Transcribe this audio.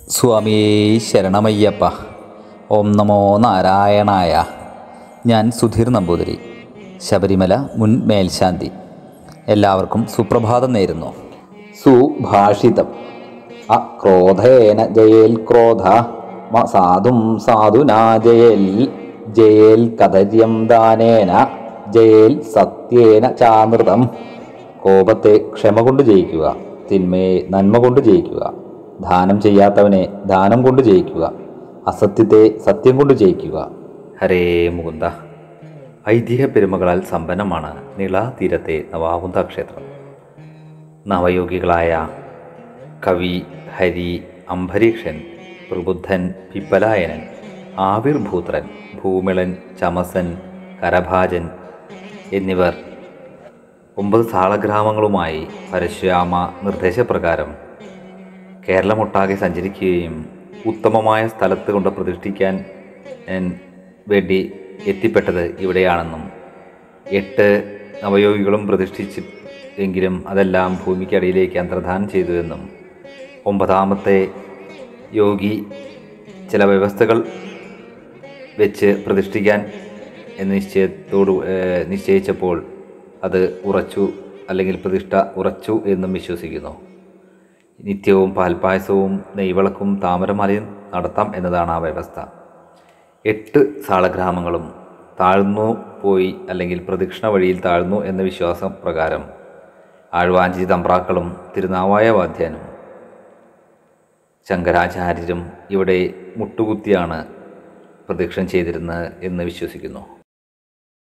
സ്വാമിയേ ശരണമയ്യപ്പ ഓം നമോ നാരായണായ ഞാൻ സുധീർ നമ്പൂതിരി ശബരിമല മുൻ മേൽശാന്തി എല്ലാവർക്കും സുപ്രഭാതം നേരുന്നു സുഭാഷിതം അക്രോധേന ജയേൽ ക്രോധ മ സാധും സാധുനാ ജയേൽ ജയേൽ കദര്യം ദാനേന ജയേൽ സത്യേന ചാനൃതം കോപത്തെ ക്ഷമ കൊണ്ട് ജയിക്കുക തിന്മയെ നന്മ കൊണ്ട് ജയിക്കുക ദാനം ചെയ്യാത്തവനെ ദാനം കൊണ്ട് ജയിക്കുക അസത്യത്തെ സത്യം കൊണ്ട് ജയിക്കുക ഹരേ മുകുന്ദ ഐതിഹ്യ പെരുമകളാൽ സമ്പന്നമാണ് നിള തീരത്തെ നവാകുന്ദ ക്ഷേത്രം നവയോഗികളായ കവി ഹരി അംബരീക്ഷൻ പ്രബുദ്ധൻ പിപ്പലായനൻ ആവിർഭൂത്രൻ ഭൂമിളൻ ചമസൻ കരഭാജൻ എന്നിവർ ഒമ്പത് സാളഗ്രാമങ്ങളുമായി പരശുരാമ നിർദ്ദേശപ്രകാരം കേരളമൊട്ടാകെ സഞ്ചരിക്കുകയും ഉത്തമമായ സ്ഥലത്ത് കൊണ്ട് പ്രതിഷ്ഠിക്കാൻ ഞാൻ വേണ്ടി എത്തിപ്പെട്ടത് ഇവിടെയാണെന്നും എട്ട് നവയോഗികളും പ്രതിഷ്ഠിച്ച് എങ്കിലും അതെല്ലാം ഭൂമിക്കടിയിലേക്ക് അന്തർധാനം ചെയ്തുവെന്നും ഒമ്പതാമത്തെ യോഗി ചില വ്യവസ്ഥകൾ വെച്ച് പ്രതിഷ്ഠിക്കാൻ എന്ന് നിശ്ചയത്തോട് ഏഹ്, നിശ്ചയിച്ചപ്പോൾ അത് ഉറച്ചു അല്ലെങ്കിൽ പ്രതിഷ്ഠ ഉറച്ചു എന്നും വിശ്വസിക്കുന്നു നിത്യവും പാൽപ്പായസവും നെയ്വിളക്കും താമരമാലയും നടത്താം എന്നതാണ് ആ വ്യവസ്ഥ എട്ട് സാളഗ്രാമങ്ങളും താഴ്ന്നു പോയി അല്ലെങ്കിൽ പ്രദക്ഷിണ വഴിയിൽ താഴ്ന്നു എന്ന വിശ്വാസം പ്രകാരം ആഴ്വാഞ്ചി തമ്പ്രാക്കളും തിരുനാവായ വാദ്യാനും ശങ്കരാചാര്യരും ഇവിടെ മുട്ടുകുത്തിയാണ് പ്രദക്ഷിണം ചെയ്തിരുന്നത് എന്ന് വിശ്വസിക്കുന്നു